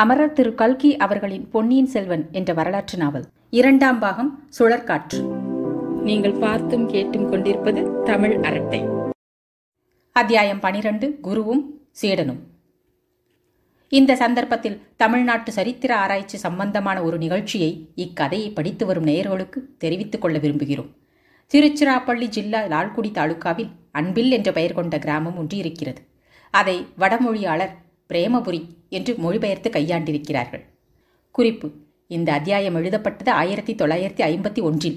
அமரர் திரு கல்கி அவர்களின் பொன்னியின் செல்வன் என்ற வரலாற்று நாவல் இரண்டாம் பாகம் சுழற்காற்று நீங்கள் பார்த்தும் கேட்டும் கொண்டிருப்பது தமிழ் அரட்டை அத்தியாயம் பனிரெண்டு குருவும் சீடனும் இந்த சந்தர்ப்பத்தில் தமிழ்நாட்டு சரித்திர ஆராய்ச்சி சம்பந்தமான ஒரு நிகழ்ச்சியை இக்கதையை படித்து வரும் நேயர்களுக்கு தெரிவித்துக் கொள்ள விரும்புகிறோம் திருச்சிராப்பள்ளி ஜில்லா லால்குடி தாலுகாவில் அன்பில் என்ற பெயர் கொண்ட கிராமம் ஒன்று இருக்கிறது அதை வடமொழியாளர் பிரேமபுரி என்று மொழிபெயர்த்து கையாண்டிருக்கிறார்கள் குறிப்பு இந்த அத்தியாயம் எழுதப்பட்டது ஆயிரத்தி தொள்ளாயிரத்தி ஐம்பத்தி ஒன்றில்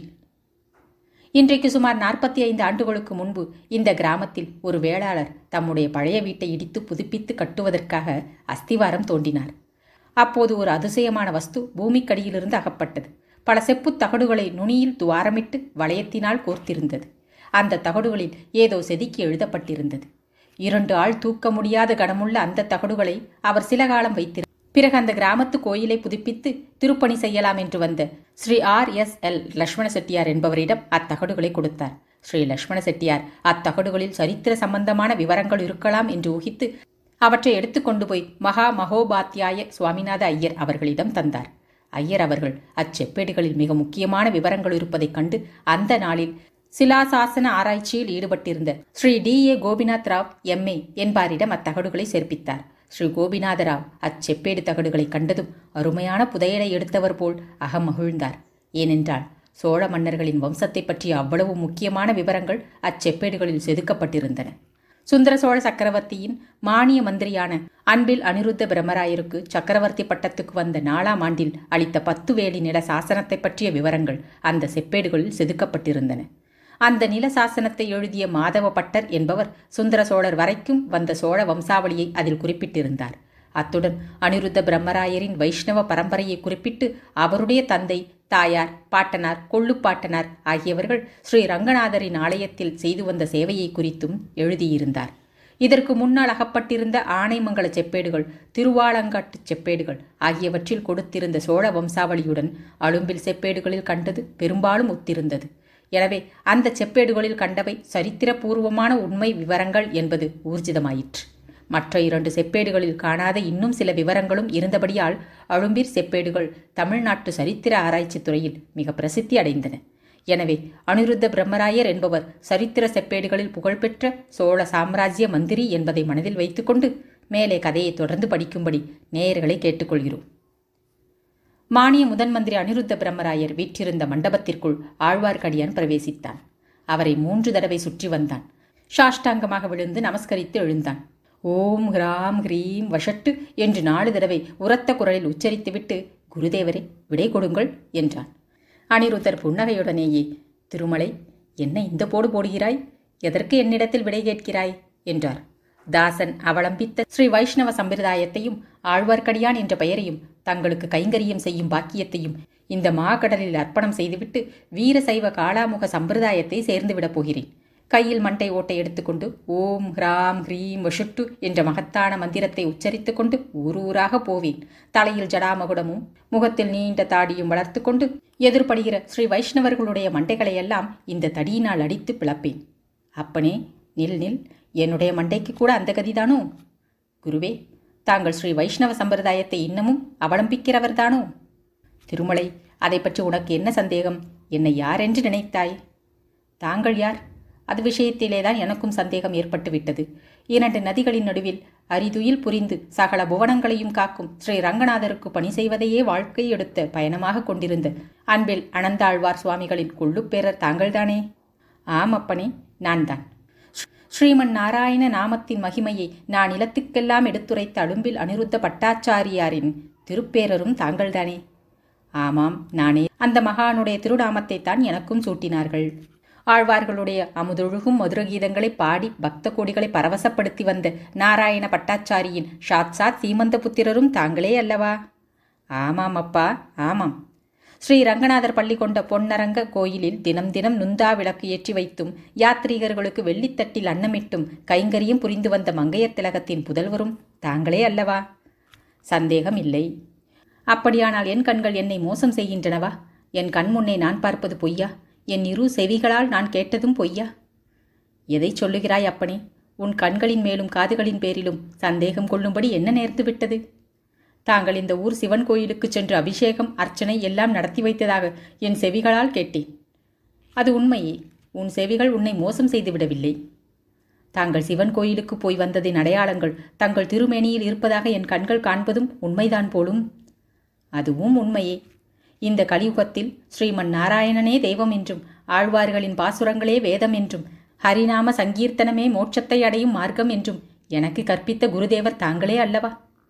இன்றைக்கு சுமார் நாற்பத்தி ஐந்து ஆண்டுகளுக்கு முன்பு இந்த கிராமத்தில் ஒரு வேளாளர் தம்முடைய பழைய வீட்டை இடித்து புதுப்பித்து கட்டுவதற்காக அஸ்திவாரம் தோண்டினார் அப்போது ஒரு அதிசயமான வஸ்து பூமிக்கடியிலிருந்து அகப்பட்டது பல செப்புத் தகடுகளை நுனியில் துவாரமிட்டு வளையத்தினால் கோர்த்திருந்தது அந்த தகடுகளில் ஏதோ செதுக்கி எழுதப்பட்டிருந்தது இரண்டு ஆள் தூக்க முடியாத கனமுள்ள அந்த தகடுகளை அவர் சில காலம் வைத்திருந்தார் பிறகு அந்த கிராமத்து கோயிலை புதுப்பித்து திருப்பணி செய்யலாம் என்று வந்த Shri R S L Lakshmana Chettiar என்பவரிடம் அத்தகடுகளை கொடுத்தார் ஸ்ரீ லட்சுமண செட்டியார் அத்தகடுகளில் சரித்திர சம்பந்தமான விவரங்கள் இருக்கலாம் என்று ஊகித்து அவற்றை எடுத்துக்கொண்டு போய் மகா மகோபாத்தியாய சுவாமிநாத ஐயர் அவர்களிடம் தந்தார் ஐயர் அவர்கள் அச்செப்பேடுகளில் மிக முக்கியமான விவரங்கள் இருப்பதைக் கண்டு அந்த நாளில் சிலாசாசன ஆராய்ச்சியில் ஈடுபட்டிருந்த Shri T A Gopinath Rao MA என்பாரிடம் அத்தகடுகளை சேர்ப்பித்தார் ஸ்ரீ கோபிநாதராவ் அச்செப்பேடு தகடுகளை கண்டதும் அருமையான புதையலை எடுத்தவர் போல் அகமகிழ்ந்தார் ஏனென்றால் சோழ மன்னர்களின் வம்சத்தை பற்றிய அவ்வளவு முக்கியமான விவரங்கள் அச்செப்பேடுகளில் செதுக்கப்பட்டிருந்தன சுந்தர சோழ சக்கரவர்த்தியின் மானிய மந்திரியான அன்பில் அனிருத்த பிரம்மராயருக்கு சக்கரவர்த்தி பட்டத்துக்கு வந்த நாலாம் ஆண்டில் அளித்த பத்து வேலி நில சாசனத்தை பற்றிய விவரங்கள் அந்த செப்பேடுகளில் செதுக்கப்பட்டிருந்தன அந்த நில சாசனத்தை எழுதிய மாதவ பட்டர் என்பவர் சுந்தர சோழர் வரைக்கும் வந்த சோழ வம்சாவளியை அதில் குறிப்பிட்டிருந்தார் அத்துடன் அனிருத்த பிரம்மராயரின் வைஷ்ணவ பரம்பரையை குறிப்பிட்டு அவருடைய தந்தை தாயார் பாட்டனார் கொள்ளுப்பாட்டனார் ஆகியவர்கள் ஸ்ரீ ரங்கநாதரின் ஆலயத்தில் செய்து வந்த சேவையை குறித்தும் எழுதியிருந்தார் இதற்கு முன்னால் அகப்பட்டிருந்த ஆனைமங்கல செப்பேடுகள் திருவாலங்காட்டு செப்பேடுகள் ஆகியவற்றில் கொடுத்திருந்த சோழ வம்சாவளியுடன் அழும்பில் செப்பேடுகளில் கண்டது பெரும்பாலும் ஒத்திருந்தது எனவே அந்த செப்பேடுகளில் கண்டவை சரித்திரபூர்வமான உண்மை விவரங்கள் என்பது ஊர்ஜிதமாயிற்று மற்ற இரண்டு செப்பேடுகளில் காணாத இன்னும் சில விவரங்களும் இருந்தபடியால் அழும்பீர் செப்பேடுகள் தமிழ்நாட்டு சரித்திர ஆராய்ச்சித் துறையில் மிக பிரசித்தி அடைந்தன எனவே அனிருத்த பிரம்மராயர் என்பவர் சரித்திர செப்பேடுகளில் புகழ்பெற்ற சோழ சாம்ராஜ்ய மந்திரி என்பதை மனதில் வைத்துக்கொண்டு மேலே கதையை தொடர்ந்து படிக்கும்படி நேயர்களை கேட்டுக்கொள்கிறோம் மானிய முதன் மந்திரி அனிருத்த பிரம்மராயர் வீற்றிருந்த மண்டபத்திற்குள் ஆழ்வார்க்கடியான் பிரவேசித்தான் அவரை மூன்று தடவை சுற்றி வந்தான் சாஷ்டாங்கமாக விழுந்து நமஸ்கரித்து எழுந்தான் ஓம் ஹ்ராம் ஹ்ரீம் வஷட்டு என்று நாலு தடவை உரத்த குரலில் உச்சரித்துவிட்டு குருதேவரே விடை கொடுங்கள் என்றான் அனிருத்தர் புன்னகையுடனேயே திருமலை என்ன இந்த போடு போடுகிறாய் எதற்கு என்னிடத்தில் விடை கேட்கிறாய் என்றார் தாசன் அவலம்பித்த ஸ்ரீ வைஷ்ணவ சம்பிரதாயத்தையும் ஆழ்வார்க்கடியான் என்ற பெயரையும் தங்களுக்கு கைங்கரியம் செய்யும் பாக்கியத்தையும் இந்த மாகடலில் அர்ப்பணம் செய்துவிட்டு வீரசைவ காளாமுக சம்பிரதாயத்தை சேர்ந்துவிடப் போகிறேன் கையில் மண்டை ஓட்டை எடுத்துக்கொண்டு ஓம் ஹ்ராம் ஹ்ரீம் வஷுட்டு என்ற மகத்தான மந்திரத்தை உச்சரித்துக் கொண்டு ஊர் ஊராக போவேன் தலையில் ஜடாமகுடமும் முகத்தில் நீண்ட தாடியும் வளர்த்து கொண்டு எதிர்படுகிற ஸ்ரீ வைஷ்ணவர்களுடைய மண்டைகளையெல்லாம் இந்த தடியினால் அடித்து பிளப்பேன் அப்பனே நில் நில் என்னுடைய மண்டைக்கு கூட அந்த கதிதானோ குருவே தாங்கள் ஸ்ரீ வைஷ்ணவ சம்பிரதாயத்தை இன்னமும் அவலம்பிக்கிறவர்தானோ திருமலை அதை பற்றி உனக்கு என்ன சந்தேகம் என்னை யார் என்று நினைத்தாய் தாங்கள் யார் அது விஷயத்திலேதான் எனக்கும் சந்தேகம் ஏற்பட்டுவிட்டது இரண்டு நதிகளின் நடுவில் அரிதுயில் புரிந்து சகல புவனங்களையும் காக்கும் ஸ்ரீ ரங்கநாதருக்கு பணி செய்வதையே வாழ்க்கை எடுத்த பயணமாக கொண்டிருந்த அன்பில் அனந்தாழ்வார் சுவாமிகளின் கொள்ளுப்பேரர் தாங்கள்தானே ஆம் அப்பனே நான் தான் ஸ்ரீமன் நாராயண நாமத்தின் மகிமையை நான் நிலத்துக்கெல்லாம் எடுத்துரைத்த அழும்பில் அனிருத்த பட்டாச்சாரியாரின் திருப்பேரரும் தாங்கள்தானே ஆமாம் நானே அந்த மகானுடைய திருநாமத்தை தான் எனக்கும் சூட்டினார்கள் ஆழ்வார்களுடைய அமுதொழுகும் மதுர கீதங்களை பாடி பக்த கோடிகளை பரவசப்படுத்தி வந்த நாராயண பட்டாச்சாரியின் ஷாத்சாத் சீமந்த புத்திரரும் தாங்களே அல்லவா ஆமாம் அப்பா ஆமாம் ஸ்ரீ ரங்கநாதர் பள்ளி கொண்ட பொன்னரங்க கோயிலில் தினம் தினம் நுந்தா விளக்கு ஏற்றி வைத்தும் யாத்ரீகர்களுக்கு வெள்ளித்தட்டில் அன்னமிட்டும் கைங்கரியம் புரிந்து வந்த மங்கையர் திலகத்தின் புதல்வரும் தாங்களே அல்லவா சந்தேகம் இல்லை அப்படியானால் என் கண்கள் என்னை மோசம் செய்கின்றனவா என் கண் முன்னே நான் பார்ப்பது பொய்யா என் இரு செவிகளால் நான் கேட்டதும் பொய்யா எதை சொல்லுகிறாய் அப்பனே உன் கண்களின் மேலும் காதுகளின் பேரிலும் சந்தேகம் கொள்ளும்படி என்ன நேர்ந்து விட்டது தாங்கள் இந்த ஊர் சிவன் கோயிலுக்கு சென்று அபிஷேகம் அர்ச்சனை எல்லாம் நடத்தி வைத்ததாக என் செவிகளால் கேட்டேன் அது உண்மையே உன் செவிகள் உன்னை மோசம் செய்து விடவில்லை தாங்கள் சிவன் கோயிலுக்கு போய் வந்ததின் அடையாளங்கள் தங்கள் திருமேனியில் இருப்பதாக என் கண்கள் காண்பதும் உண்மைதான் போலும் அதுவும் உண்மையே இந்த கலியுகத்தில் ஸ்ரீமன் நாராயணனே தெய்வம் என்றும் ஆழ்வார்களின் பாசுரங்களே வேதம் என்றும் ஹரிநாம சங்கீர்த்தனமே மோட்சத்தை அடையும் மார்க்கம் என்றும் எனக்கு கற்பித்த குருதேவர் தாங்களே அல்லவா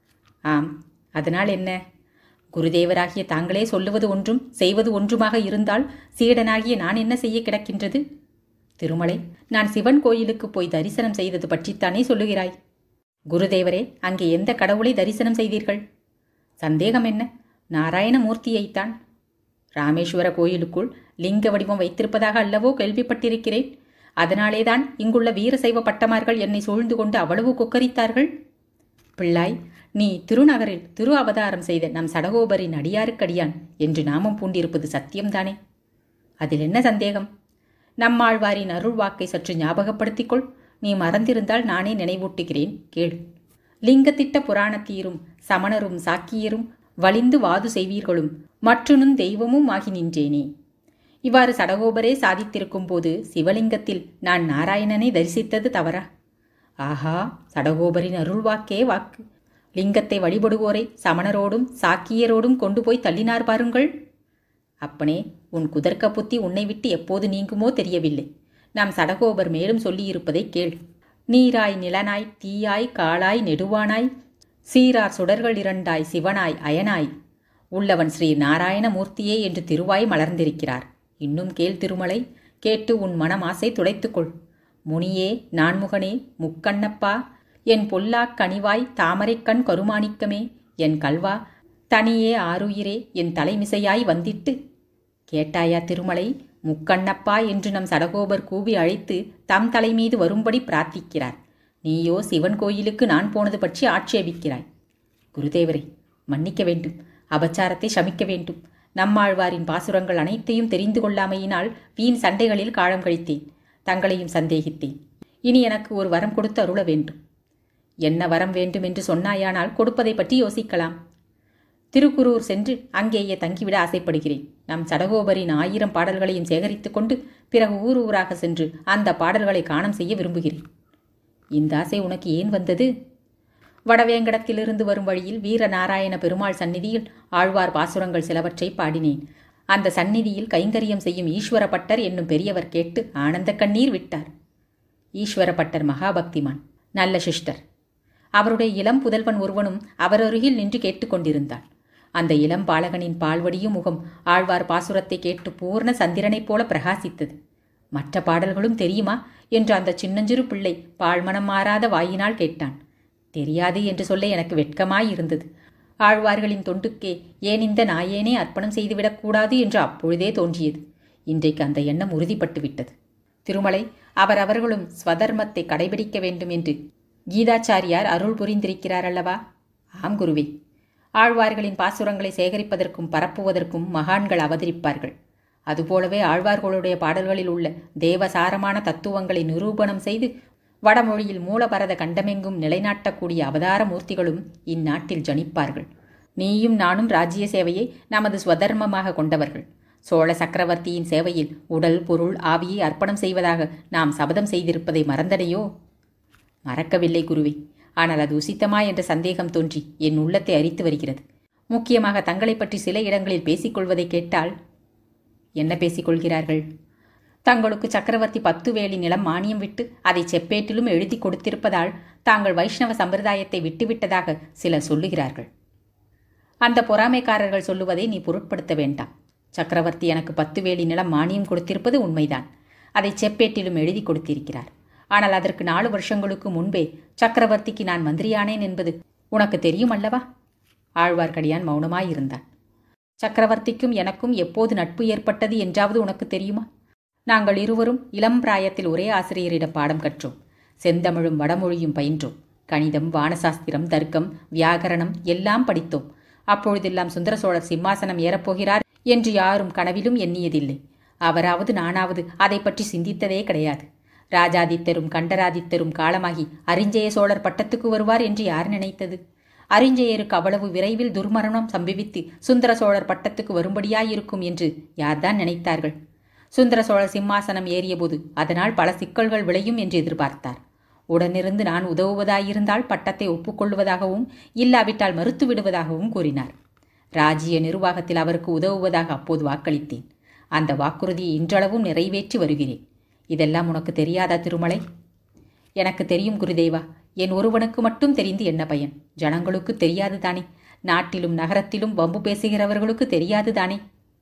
ஆம் அதனால் என்ன குருதேவராகிய தாங்களே சொல்லுவது ஒன்றும் செய்வது ஒன்றுமாக இருந்தால் சீடனாகிய நான் என்ன செய்ய கிடக்கின்றது திருமலை நான் சிவன் கோயிலுக்கு போய் தரிசனம் செய்தது பற்றித்தானே சொல்லுகிறாய் குருதேவரே அங்கே எந்த கடவுளை தரிசனம் செய்தீர்கள் சந்தேகம் என்ன நாராயணமூர்த்தியைத்தான் ராமேஸ்வர கோயிலுக்குள் லிங்க வடிவம் வைத்திருப்பதாக அல்லவோ கேள்விப்பட்டிருக்கிறேன் அதனாலேதான் இங்குள்ள வீரசைவ பட்டமார்கள் என்னை சூழ்ந்து கொண்டு அவ்வளவு கொக்கரித்தார்கள் பிள்ளாய் நீ திருநகரில் திரு அவதாரம் செய்த நம் சடகோபரின் அடியாருக்கடியான் என்று நாமம் பூண்டிருப்பது சத்தியம்தானே அதில் என்ன சந்தேகம் நம்மாழ்வாரின் அருள் வாக்கை சற்று ஞாபகப்படுத்திக்கொள் நீ மறந்திருந்தால் நானே நினைவூட்டுகிறேன் கேள் லிங்கத்திட்ட புராணத்தீரும் சமணரும் சாக்கியரும் வலிந்து வாது செய்வீர்களும் மற்றுனும் தெய்வமும் ஆகி நின்றேனே இவ்வாறு சடகோபரே சாதித்திருக்கும் போது சிவலிங்கத்தில் நான் நாராயணனை தரிசித்தது தவறா ஆஹா சடகோபரின் அருள்வாக்கே வாக்கு லிங்கத்தை வழிபடுவோரை சமணரோடும் சாக்கியரோடும் கொண்டு போய் தள்ளினார் பாருங்கள் அப்பனே உன் குதர்க்க புத்தி உன்னை விட்டு எப்போது நீங்குமோ தெரியவில்லை நாம் சடகோபர் மேலும் சொல்லியிருப்பதை கேள் நீராய் நிலனாய் தீயாய் காளாய் நெடுவானாய் சீரார் சுடர்கள் இரண்டாய் சிவனாய் அயனாய் உள்ளவன் ஸ்ரீ நாராயணமூர்த்தியே என்று திருவாய் மலர்ந்திருக்கிறார் இன்னும் கேள் திருமலை கேட்டு உன் மனம் ஆசை துடைத்துக்கொள் முனியே நான்முகனே முக்கண்ணப்பா என் பொல்லாக் கனிவாய் தாமரைக்கண் கருமாணிக்கமே என் கல்வா தனியே ஆருயிரே என் தலைமிசையாய் வந்திட்டு கேட்டாயா திருமலை முக்கண்ணப்பா என்று நம் சடகோபர் கூவி அழைத்து தம் தலைமீது வரும்படி பிரார்த்திக்கிறார் நீயோ சிவன் கோயிலுக்கு நான் போனது பற்றி ஆட்சேபிக்கிறாய் குருதேவரே மன்னிக்க வேண்டும் அபச்சாரத்தை சமிக்க வேண்டும் நம்மாழ்வாரின் பாசுரங்கள் அனைத்தையும் தெரிந்து கொள்ளாமையினால் வீண் சண்டைகளில் காலம் கழித்தேன் தங்களையும் சந்தேகித்தேன் இனி எனக்கு ஒரு வரம் கொடுத்து அருள வேண்டும் என்ன வரம் வேண்டும் என்று சொன்னாயானால் கொடுப்பதை பற்றி யோசிக்கலாம் திருக்குரூர் சென்று அங்கேயே தங்கிவிட ஆசைப்படுகிறேன் நம் சடகோபரின் ஆயிரம் பாடல்களையும் சேகரித்துக் கொண்டு பிறகு ஊர் ஊராக சென்று அந்த பாடல்களை காணம் செய்ய விரும்புகிறேன் இந்த ஆசை உனக்கு ஏன் வந்தது வடவேங்கடத்திலிருந்து வரும் வழியில் வீரநாராயண பெருமாள் சந்நிதியில் ஆழ்வார் பாசுரங்கள் சிலவற்றை பாடினேன் அந்த சந்நிதியில் கைங்கரியம் செய்யும் ஈஸ்வரப்பட்டர் என்னும் பெரியவர் கேட்டு ஆனந்த கண்ணீர் விட்டார் ஈஸ்வரப்பட்டர் மகாபக்திமான் நல்ல சிஸ்டர் அவருடைய இளம் புதல்வன் ஒருவனும் அவர் அருகில் நின்று கேட்டுக்கொண்டிருந்தான் அந்த இளம் பாலகனின் பால்வடியும் முகம் ஆழ்வார் பாசுரத்தை கேட்டு பூர்ண சந்திரனைப் போல பிரகாசித்தது மற்ற பாடல்களும் தெரியுமா என்று அந்த சின்னஞ்சிறு பிள்ளை பாழ்மனம் மாறாத வாயினால் கேட்டான் தெரியாது என்று சொல்ல எனக்கு வெட்கமாயிருந்தது ஆழ்வார்களின் தொண்டுக்கே ஏன் இந்த நாயேனே அர்ப்பணம் செய்துவிடக்கூடாது என்று அப்பொழுதே தோன்றியது இன்றைக்கு அந்த எண்ணம் உறுதிப்பட்டு விட்டது திருமலை அவர் அவர்களும் ஸ்வதர்மத்தை கடைபிடிக்க வேண்டும் என்று கீதாச்சாரியார் அருள் புரிந்திருக்கிறார் அல்லவா ஆம் குருவே ஆழ்வார்களின் பாசுரங்களை சேகரிப்பதற்கும் பரப்புவதற்கும் மகான்கள் அவதரிப்பார்கள் அதுபோலவே ஆழ்வார்களுடைய பாடல்களில் உள்ள தேவசாரமான தத்துவங்களை நிரூபணம் செய்து வடமொழியில் மூலபரத கண்டமெங்கும் நிலைநாட்டக்கூடிய அவதார மூர்த்திகளும் இந்நாட்டில் ஜனிப்பார்கள் நீயும் நானும் ராஜ்ய சேவையை நமது ஸ்வதர்மமாக கொண்டவர்கள் சோழ சக்கரவர்த்தியின் சேவையில் உடல் பொருள் ஆவியை அர்ப்பணம் செய்வதாக நாம் சபதம் செய்திருப்பதை மறந்தடையோ மறக்கவில்லை குருவே ஆனால் அது உசித்தமா என்ற சந்தேகம் தோன்றி என் உள்ளத்தை அரித்து வருகிறது முக்கியமாக தங்களைப் பற்றி சில இடங்களில் பேசிக்கொள்வதை கேட்டால் என்ன பேசிக்கொள்கிறார்கள் தங்களுக்கு சக்கரவர்த்தி பத்து வேலி நிலம் மானியம் விட்டு அதை செப்பேட்டிலும் எழுதி கொடுத்திருப்பதால் தாங்கள் வைஷ்ணவ சம்பிரதாயத்தை விட்டுவிட்டதாக சிலர் சொல்லுகிறார்கள் அந்த பொறாமைக்காரர்கள் சொல்லுவதை நீ பொருட்படுத்த வேண்டாம் சக்கரவர்த்தி எனக்கு பத்து வேலி நிலம் மானியம் கொடுத்திருப்பது உண்மைதான் அதை செப்பேட்டிலும் எழுதி கொடுத்திருக்கிறார் ஆனால் அதற்கு நாலு வருஷங்களுக்கு முன்பே சக்கரவர்த்திக்கு நான் மந்திரியானேன் என்பது உனக்கு தெரியும் அல்லவா ஆழ்வார்க்கடியான் மௌனமாயிருந்தான் சக்கரவர்த்திக்கும் எனக்கும் எப்போது நட்பு ஏற்பட்டது என்றாவது உனக்கு தெரியுமா நாங்கள் இருவரும் இளம் பிராயத்தில் ஒரே ஆசிரியரிடம் பாடம் கற்றோம் செந்தமிழும் வடமொழியும் பயின்றோம் கணிதம் வானசாஸ்திரம் தர்க்கம் வியாகரணம் எல்லாம் படித்தோம் அப்பொழுதெல்லாம் சுந்தர சோழர் சிம்மாசனம் ஏறப்போகிறார் என்று யாரும் கனவிலும் எண்ணியதில்லை அவராவது நானாவது அதை பற்றி சிந்தித்ததே கிடையாது ராஜாதித்தரும் கண்டராதித்தரும் காலமாகி அரிஞ்சய சோழர் பட்டத்துக்கு வருவார் என்று யார் நினைத்தது அரிஞ்சயருக்கு அவ்வளவு விரைவில் துர்மரணம் சம்பவித்து சுந்தர சோழர் பட்டத்துக்கு வரும்படியாயிருக்கும் என்று யார்தான் நினைத்தார்கள் சுந்தர சோழர் சிம்மாசனம் ஏறியபோது அதனால் பல சிக்கல்கள் விளையும் என்று எதிர்பார்த்தார் உடனிருந்து நான் உதவுவதாயிருந்தால் பட்டத்தை ஒப்புக்கொள்வதாகவும் இல்லாவிட்டால் மறுத்து விடுவதாகவும் கூறினார் ராஜ்ய நிர்வாகத்தில் அவருக்கு உதவுவதாக அப்போது வாக்களித்தேன் அந்த வாக்குறுதியை இன்றளவும் நிறைவேற்றி வருகிறேன் இதெல்லாம் உனக்கு தெரியாதா திருமலை எனக்கு தெரியும் குருதேவா என் ஒருவனுக்கு மட்டும் தெரிந்து என்ன பயன் ஜனங்களுக்கு தெரியாது தானே நாட்டிலும் நகரத்திலும் வம்பு பேசுகிறவர்களுக்கு தெரியாது தானே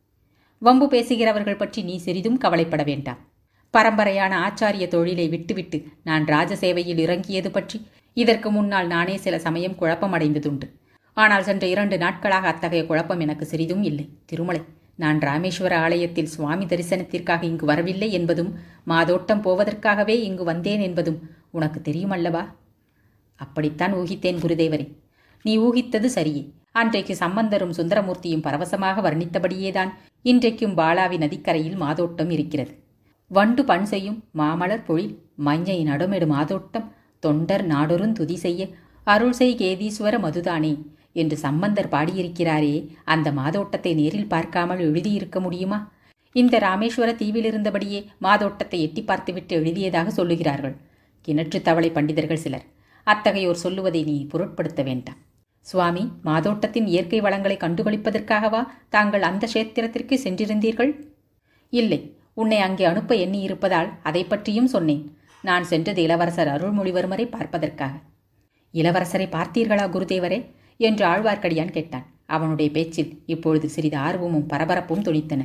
வம்பு பேசுகிறவர்கள் பற்றி நீ சிறிதும் கவலைப்பட வேண்டாம் பரம்பரையான ஆச்சாரிய தொழிலை விட்டுவிட்டு நான் ராஜசேவையில் இறங்கியது பற்றி இதற்கு முன்னால் நானே சில சமயம் குழப்பமடைந்ததுண்டு ஆனால் சென்ற இரண்டு நாட்களாக அத்தகைய குழப்பம் எனக்கு சிறிதும் இல்லை திருமலை நான் ராமேஸ்வர ஆலயத்தில் சுவாமி தரிசனத்திற்காக இங்கு வரவில்லை என்பதும் மாதோட்டம் போவதற்காகவே இங்கு வந்தேன் என்பதும் உனக்கு தெரியுமல்லவா அப்படித்தான் ஊகித்தேன் குருதேவரே நீ ஊகித்தது சரியே அன்றைக்கு சம்பந்தரும் சுந்தரமூர்த்தியும் பரவசமாக வர்ணித்தபடியேதான் இன்றைக்கும் பாலாவி நதிக்கரையில் மாதோட்டம் இருக்கிறது வண்டு பண் செய்யும் மாமலர் பொழில் மஞ்சை நடுமெடு மாதோட்டம் தொண்டர் நாடொருந் துதி செய்ய அருள் செய் கேதீஸ்வர மதுதானே என்று சம்பந்தர் பாடியிருக்கிறாரே அந்த மாதோட்டத்தை நேரில் பார்க்காமல் எழுதியிருக்க முடியுமா இந்த ராமேஸ்வர தீவில் இருந்தபடியே மாதோட்டத்தை எட்டி பார்த்துவிட்டு எழுதியதாக சொல்லுகிறார்கள் கிணற்று தவளை பண்டிதர்கள் சிலர் அத்தகையோர் சொல்லுவதை நீ பொருட்படுத்த வேண்டாம் சுவாமி மாதோட்டத்தின் இயற்கை வளங்களை கண்டுகளிப்பதற்காகவா தாங்கள் அந்த கஷேத்திரத்திற்கு சென்றிருந்தீர்கள் இல்லை உன்னை அங்கே அனுப்ப எண்ணி இருப்பதால் அதை பற்றியும் சொன்னேன் நான் சென்றது இளவரசர் அருள்மொழிவர்மரை பார்ப்பதற்காக இளவரசரை பார்த்தீர்களா குருதேவரே என்று ஆழ்வார்க்கடியான் கேட்டான் அவனுடைய பேச்சில் இப்பொழுது சிறிது ஆர்வமும் பரபரப்பும் துணித்தன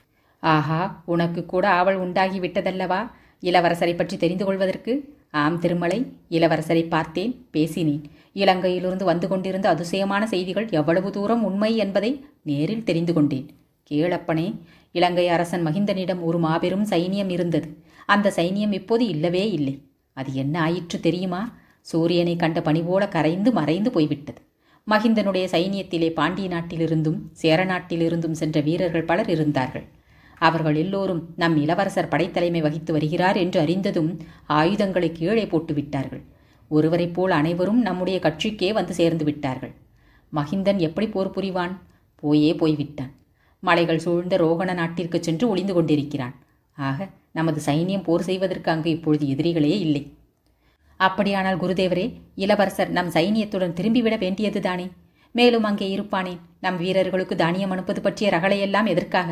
ஆஹா உனக்கு கூட ஆவல் உண்டாகிவிட்டதல்லவா இளவரசரை பற்றி தெரிந்து கொள்வதற்கு ஆம் திருமலை இளவரசரை பார்த்தேன் பேசினேன் இலங்கையிலிருந்து வந்து கொண்டிருந்த அதிசயமான செய்திகள் எவ்வளவு தூரம் உண்மை என்பதை நேரில் தெரிந்து கொண்டேன் கேளப்பனே இலங்கை அரசன் மகிந்தனிடம் ஒரு மாபெரும் சைனியம் இருந்தது அந்த சைனியம் இப்போது இல்லவே இல்லை அது என்ன ஆயிற்று தெரியுமா சூரியனை கண்ட பணிபோல கரைந்து மறைந்து போய்விட்டது மகிந்தனுடைய சைனியத்திலே பாண்டிய நாட்டிலிருந்தும் சேர நாட்டிலிருந்தும் சென்ற வீரர்கள் பலர் இருந்தார்கள் அவர்கள் எல்லோரும் நம் இளவரசர் படைத்தலைமை வகித்து வருகிறார் என்று அறிந்ததும் ஆயுதங்களை கீழே போட்டு விட்டார்கள் ஒருவரைப் போல் அனைவரும் நம்முடைய கட்சிக்கே வந்து சேர்ந்து விட்டார்கள் மகிந்தன் எப்படி போர் புரிவான் போயே போய்விட்டான் மலைகள் சூழ்ந்த ரோகண நாட்டிற்கு சென்று ஒளிந்து கொண்டிருக்கிறான் ஆக நமது சைனியம் போர் செய்வதற்கு அங்கு இப்பொழுது எதிரிகளே இல்லை அப்படியானால் குருதேவரே இளவரசர் நம் சைனியத்துடன் திரும்பிவிட வேண்டியதுதானே மேலும் அங்கே இருப்பானேன் நம் வீரர்களுக்கு தானியம் அனுப்பது பற்றிய ரகளையெல்லாம் எதற்காக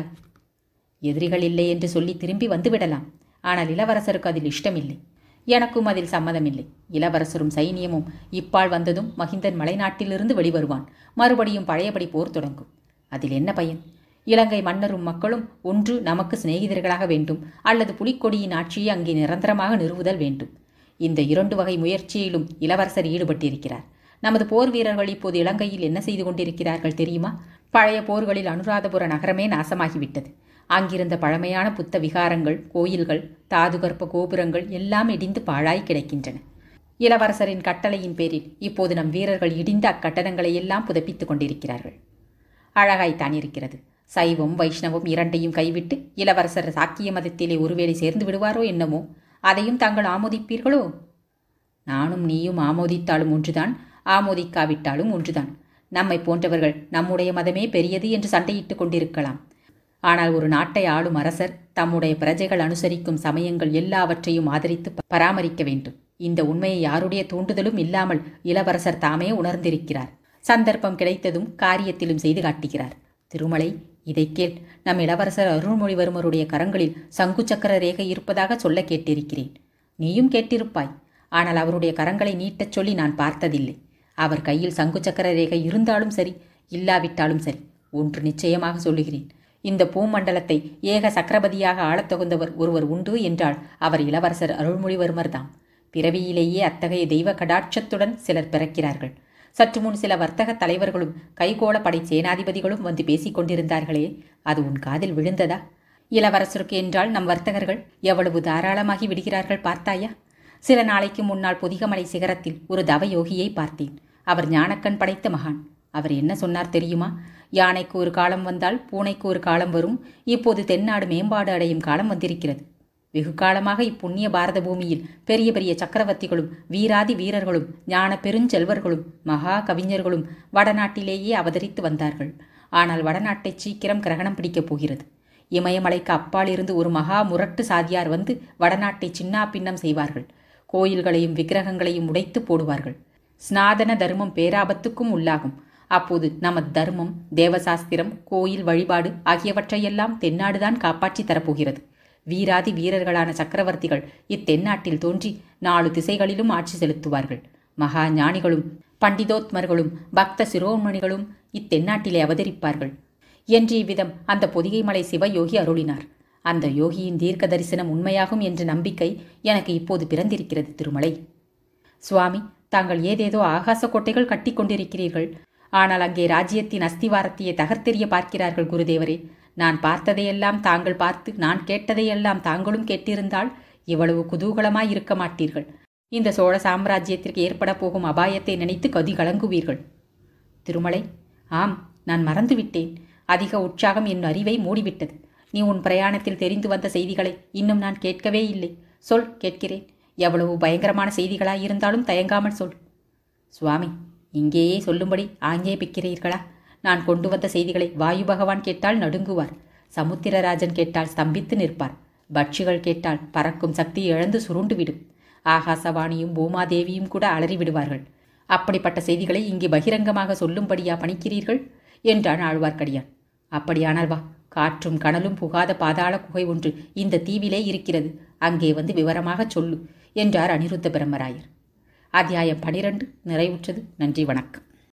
எதிரிகள் இல்லை என்று சொல்லி திரும்பி வந்துவிடலாம் ஆனால் இளவரசருக்கு அதில் இஷ்டமில்லை எனக்கும் அதில் சம்மதமில்லை இளவரசரும் சைனியமும் இப்பால் வந்ததும் மகிந்தன் மலைநாட்டிலிருந்து வெளிவருவான் மறுபடியும் பழையபடி போர் தொடங்கும் அதில் என்ன பயன் இலங்கை மன்னரும் மக்களும் ஒன்று நமக்கு சிநேகிதர்களாக வேண்டும் அல்லது புலிக்கொடியின் ஆட்சியை அங்கே நிரந்தரமாக நிறுவுதல் வேண்டும் இந்த இரண்டு வகை முயற்சியிலும் இளவரசர் ஈடுபட்டிருக்கிறார் நமது போர் வீரர்கள் இப்போது இலங்கையில் என்ன செய்து கொண்டிருக்கிறார்கள் தெரியுமா பழைய போர்களில் அனுராதபுர நகரமே நாசமாகிவிட்டது அங்கிருந்த பழமையான புத்த விகாரங்கள் கோயில்கள் தாதுகற்ப கோபுரங்கள் எல்லாம் இடிந்து பாழாய் கிடக்கின்றன இளவரசரின் கட்டளையின் பேரில் இப்போது நம் வீரர்கள் இடிந்த அக்கட்டடங்களை எல்லாம் புதுப்பித்துக் கொண்டிருக்கிறார்கள் அழகாய்த்தான் இருக்கிறது சைவம் வைஷ்ணவம் இரண்டையும் கைவிட்டு இளவரசர் சாக்கிய மதத்திலே ஒருவேளை சேர்ந்து விடுவாரோ என்னமோ அதையும் தாங்கள் ஆமோதிப்பீர்களோ நானும் நீயும் ஆமோதித்தாலும் ஒன்றுதான் ஆமோதிக்காவிட்டாலும் ஒன்றுதான் நம்மை போன்றவர்கள் நம்முடைய மதமே பெரியது என்று சண்டையிட்டுக் கொண்டிருக்கலாம் ஆனால் ஒரு நாட்டை ஆளும் அரசர் தம்முடைய பிரஜைகள் அனுசரிக்கும் சமயங்கள் எல்லாவற்றையும் ஆதரித்து பராமரிக்க வேண்டும் இந்த உண்மையை யாருடைய தூண்டுதலும் இல்லாமல் இளவரசர் தாமே உணர்ந்திருக்கிறார் சந்தர்ப்பம் கிடைத்ததும் காரியத்திலும் செய்து காட்டுகிறார் திருமலை இதை கேள் நம் இளவரசர் அருள்மொழிவர்மருடைய கரங்களில் சங்கு சக்கர ரேகை இருப்பதாக சொல்ல கேட்டிருக்கிறேன் நீயும் கேட்டிருப்பாய் ஆனால் அவருடைய கரங்களை நீட்டச் சொல்லி நான் பார்த்ததில்லை அவர் கையில் சங்கு சக்கர ரேகை இருந்தாலும் சரி இல்லாவிட்டாலும் சரி ஒன்று நிச்சயமாக சொல்லுகிறேன் இந்த பூமண்டலத்தை ஏக சக்கரபதியாக ஆளத் தகுந்தவர் ஒருவர் உண்டு என்றால் அவர் இளவரசர் அருள்மொழிவர்மர் தாம் பிறவியிலேயே அத்தகைய தெய்வ கடாட்சத்துடன் சிலர் பிறக்கிறார்கள் சற்று முன் சில வர்த்தக தலைவர்களும் கைகோள படை சேனாதிபதிகளும் வந்து பேசிக் கொண்டிருந்தார்களே அது உன் காதில் விழுந்ததா இளவரசருக்கு என்றால் நம் வர்த்தகர்கள் எவ்வளவு தாராளமாகி விடுகிறார்கள் பார்த்தாயா சில நாளைக்கு முன்னால் பொதிகமலை சிகரத்தில் ஒரு தவயோகியை பார்த்தேன் அவர் ஞானக்கண் படைத்த மகான் அவர் என்ன சொன்னார் தெரியுமா யானைக்கு ஒரு காலம் வந்தால் பூனைக்கு ஒரு காலம் வரும் இப்போது தென்னாடு மேம்பாடு அடையும் காலம் வந்திருக்கிறது வெகு காலமாக இப்புண்ணிய பாரத பூமியில் பெரிய பெரிய சக்கரவர்த்திகளும் வீராதி வீரர்களும் ஞான பெருஞ்செல்வர்களும் மகா கவிஞர்களும் வடநாட்டிலேயே அவதரித்து வந்தார்கள் ஆனால் வடநாட்டை சீக்கிரம் கிரகணம் பிடிக்கப் போகிறது இமயமலைக்கு அப்பால் இருந்து ஒரு மகா முரட்டு சாதியார் வந்து வடநாட்டை சின்னா பின்னம் செய்வார்கள் கோயில்களையும் விக்கிரகங்களையும் உடைத்து போடுவார்கள் ஸ்நாதன தர்மம் பேராபத்துக்கும் உள்ளாகும் அப்போது நமது தர்மம் தேவசாஸ்திரம் கோயில் வழிபாடு ஆகியவற்றையெல்லாம் தென்னாடுதான் காப்பாற்றி தரப்போகிறது வீராதி வீரர்களான சக்கரவர்த்திகள் இத்தென்னாட்டில் தோன்றி நாலு திசைகளிலும் ஆட்சி செலுத்துவார்கள் மகா ஞானிகளும் பண்டிதோத்மர்களும் பக்த சிரோமணிகளும் இத்தென்னாட்டிலே அவதரிப்பார்கள் என்று இவ்விதம் அந்த பொதிகை மலை சிவயோகி அருளினார் அந்த யோகியின் தீர்க்க தரிசனம் உண்மையாகும் என்ற நம்பிக்கை எனக்கு இப்போது பிறந்திருக்கிறது திருமலை சுவாமி தாங்கள் ஏதேதோ ஆகாச கோட்டைகள் கட்டி கொண்டிருக்கிறீர்கள் ஆனால் அங்கே ராஜ்யத்தின் அஸ்திவாரத்தையே தகர்த்தெறிய பார்க்கிறார்கள் குருதேவரே நான் பார்த்ததையெல்லாம் தாங்கள் பார்த்து நான் கேட்டதையெல்லாம் தாங்களும் கேட்டிருந்தால் இவ்வளவு குதூகலமாய் இருக்க மாட்டீர்கள் இந்த சோழ சாம்ராஜ்யத்திற்கு ஏற்பட போகும் அபாயத்தை நினைத்து கதி கலங்குவீர்கள் திருமலை ஆம் நான் மறந்துவிட்டேன் அதிக உற்சாகம் என் அறிவை மூடிவிட்டது நீ உன் பிரயாணத்தில் தெரிந்து வந்த செய்திகளை இன்னும் நான் கேட்கவே இல்லை சொல் கேட்கிறேன் எவ்வளவு பயங்கரமான செய்திகளாயிருந்தாலும் தயங்காமல் சொல் சுவாமி இங்கேயே சொல்லும்படி ஆஞ்சேபிக்கிறீர்களா நான் கொண்டு வந்த செய்திகளை வாயு பகவான் கேட்டால் நடுங்குவார் சமுத்திரராஜன் கேட்டால் ஸ்தம்பித்து நிற்பார் பட்சிகள் கேட்டால் பறக்கும் சக்தி இழந்து சுருண்டுவிடும் ஆகாசவாணியும் பூமாதேவியும் கூட அலறி விடுவார்கள் அப்படிப்பட்ட செய்திகளை இங்கே பகிரங்கமாக சொல்லும்படியா பணிக்கிறீர்கள் என்றான் ஆழ்வார்க்கடியான் அப்படியானால் வா காற்றும் கனலும் புகாத பாதாள குகை ஒன்று இந்த தீவிலே இருக்கிறது அங்கே வந்து விவரமாகச் சொல்லு என்றார் அனிருத்த பிரம்மராயர் அத்தியாயம் பனிரெண்டு நிறைவுற்றது நன்றி வணக்கம்